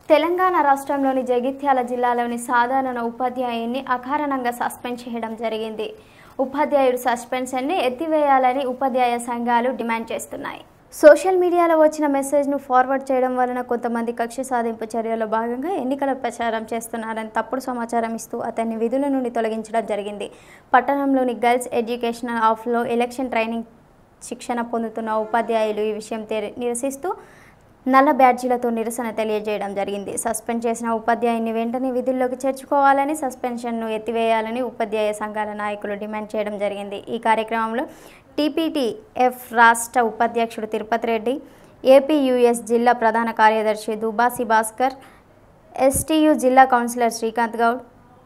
తెలంగాణ రాష్ట్రంలోని జగిత్యాల జిల్లాలోని సాధారణ ఉపాధ్యాయుని అకారణంగా సస్పెండ్ చేయడం జరిగింది ఉపాధ్యాయుడు సస్పెన్షన్ని ఎత్తివేయాలని ఉపాధ్యాయ సంఘాలు డిమాండ్ చేస్తున్నాయి సోషల్ మీడియాలో వచ్చిన మెసేజ్ను ఫార్వర్డ్ చేయడం వలన కొంతమంది కక్ష సాధింపు చర్యలో భాగంగా ఎన్నికల ప్రచారం చేస్తున్నారని తప్పుడు సమాచారం ఇస్తూ అతన్ని విధుల నుండి తొలగించడం జరిగింది పట్టణంలోని గర్ల్స్ ఎడ్యుకేషనల్ ఆఫ్లో ఎలక్షన్ ట్రైనింగ్ శిక్షణ పొందుతున్న ఉపాధ్యాయులు ఈ విషయం తెరి- నిరసిస్తూ నల్ల బ్యాడ్జీలతో నిరసన తెలియజేయడం జరిగింది సస్పెండ్ చేసిన ఉపాధ్యాయుని వెంటనే విధుల్లోకి చేర్చుకోవాలని సస్పెన్షన్ను ఎత్తివేయాలని ఉపాధ్యాయ సంఘాల నాయకులు డిమాండ్ చేయడం జరిగింది ఈ కార్యక్రమంలో టీపీటీఎఫ్ రాష్ట్ర ఉపాధ్యక్షుడు తిరుపతి రెడ్డి ఏపీయూఎస్ జిల్లా ప్రధాన కార్యదర్శి దుబాసి భాస్కర్ ఎస్టీయు జిల్లా కౌన్సిలర్ శ్రీకాంత్ గౌడ్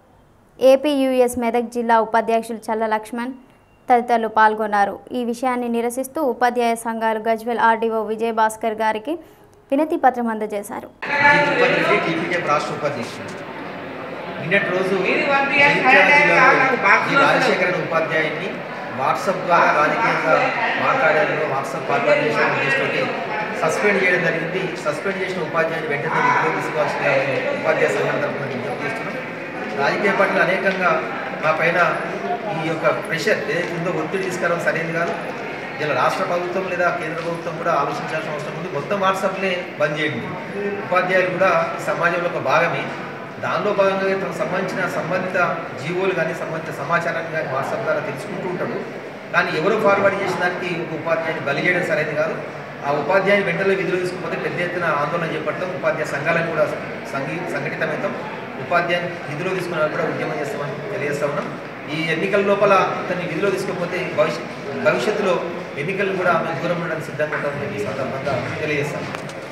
ఏపీయూఎస్ మెదక్ జిల్లా ఉపాధ్యక్షులు చల్ల లక్ష్మణ్ తదితరులు పాల్గొన్నారు ఈ విషయాన్ని నిరసిస్తూ ఉపాధ్యాయ సంఘాలు గజ్వెల్ ఆర్డీఓ విజయ్ భాస్కర్ గారికి వినతి పత్రం అందజేశారు తిరుపతి రెడ్డి టీపీకేఎఫ్ రాష్ట్ర ఉపాధ్యక్షుడు నిన్నటి రోజు జగిత్యాల జిల్లాలో ఈ రాజశేఖరన్ ఉపాధ్యాయుడిని వాట్సాప్ ద్వారా రాజకీయంగా మాట్లాడారు వాట్సాప్ పార్లమెంటేషన్ ఉద్దేశంతో సస్పెండ్ చేయడం జరిగింది సస్పెండ్ చేసిన ఉపాధ్యాయుని వెంటనే విధులు తీసుకోవాల్సిందిగా మేము ఉపాధ్యాయ సంఘం తరఫున విజ్ఞప్తి చేస్తున్నాం రాజకీయ పార్టీలు అనేకంగా మా పైన ఈ యొక్క ప్రెషర్ ఏదైతే ఉందో ఒత్తిడి తీసుకురావడం సరైనది కాదు ఇలా రాష్ట్ర ప్రభుత్వం లేదా కేంద్ర ప్రభుత్వం కూడా ఆలోచించాల్సిన అవసరం ఉంది మొత్తం వాట్సాప్నే బంద్ చేయండి ఉపాధ్యాయులు కూడా ఈ సమాజంలో ఒక భాగమే దానిలో భాగంగా తనకు సంబంధించిన సంబంధిత జీవోలు కానీ సంబంధిత సమాచారాన్ని కానీ వాట్సాప్ ద్వారా తెలుసుకుంటూ ఉంటాడు కానీ ఎవరు ఫార్వర్డ్ చేసిన దానికి ఒక ఉపాధ్యాయుని బలి చేయడం సరైనది కాదు ఆ ఉపాధ్యాయుని వెంటనే విధులు తీసుకుపోతే పెద్ద ఎత్తున ఆందోళన చేపడతాం ఉపాధ్యాయ సంఘాలను కూడా సంఘీ సంఘటితమవుతాం ఉపాధ్యాయుని విధులు తీసుకున్న వాళ్ళు కూడా ఉద్యమం చేస్తామని తెలియజేస్తా ఉన్నాం ఈ ఎన్నికల లోపల అతన్ని విధిలో తీసుకపోతే భవిష్యత్ భవిష్యత్తులో ఎన్నికలు కూడా మేము దూరం ఉండడానికి సిద్ధంగా ఉంటామని ఈ సందర్భంగా తెలియజేస్తాం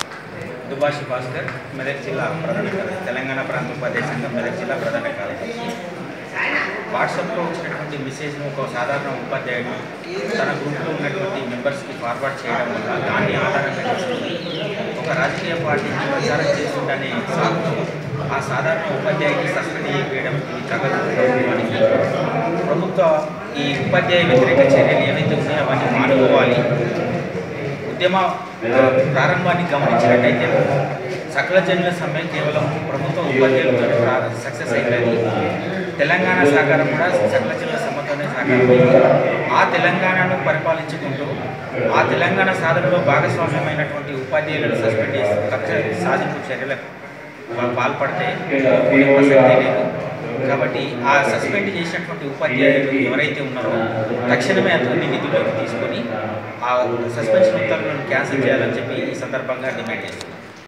దుబాషి భాస్కర్ మెదక్ జిల్లా ప్రధాన కార్యదర్శి తెలంగాణ ప్రాంత ఉపాధ్యాయ సంఘం మెదక్ జిల్లా ప్రధాన కార్యదర్శి వాట్సాప్లో వచ్చినటువంటి మెసేజ్ను ఒక సాధారణ ఉపాధ్యాయుడు తన గ్రూప్లో ఉన్నటువంటి మెంబర్స్కి ఫార్వర్డ్ చేయడం వల్ల దాన్ని ఆధారంగా చేసుకుని ఒక రాజకీయ పార్టీకి ప్రచారం చేస్తుందనే సాగుతూ ఆ సాధారణ ఉపాధ్యాయుడిని సస్పెండ్ చేయడం ఇది తగదు ప్రభుత్వానికి ప్రభుత్వ ఈ ఉపాధ్యాయ వ్యతిరేక చర్యలు ఏవైతే ఉన్నాయో అవన్నీ మానుకోవాలి ఉద్యమ ఆ, ప్రారంభాన్ని గమనించినట్టయితే సకల జనుల సమ్మె కేవలం ప్రభుత్వ ఉపాధ్యాయులతో సక్సెస్ అయిపోయింది తెలంగాణ సహకారం కూడా సకల జనుల సమ్మెతోనే సాకారమైంది ఆ తెలంగాణను పరిపాలించుకుంటూ ఆ తెలంగాణ సాధనలో భాగస్వామ్యమైనటువంటి ఉపాధ్యాయులను సస్పెండ్ చేసి కక్ష సాధింపు చర్యలకు వాళ్ళు పాల్పడితే ఊరుకునే ప్రసక్తే లేదు కాబట్టి ఆ సస్పెండ్ చేసినటువంటి ఉపాధ్యాయులు ఎవరైతే ఉన్నారో తక్షణమే అతన్ని విధుల్లోకి తీసుకొని ఆ సస్పెన్షన్ ఉత్తర్వులను క్యాన్సిల్ చేయాలని చెప్పి ఈ సందర్భంగా డిమాండ్ చేస్తున్నాం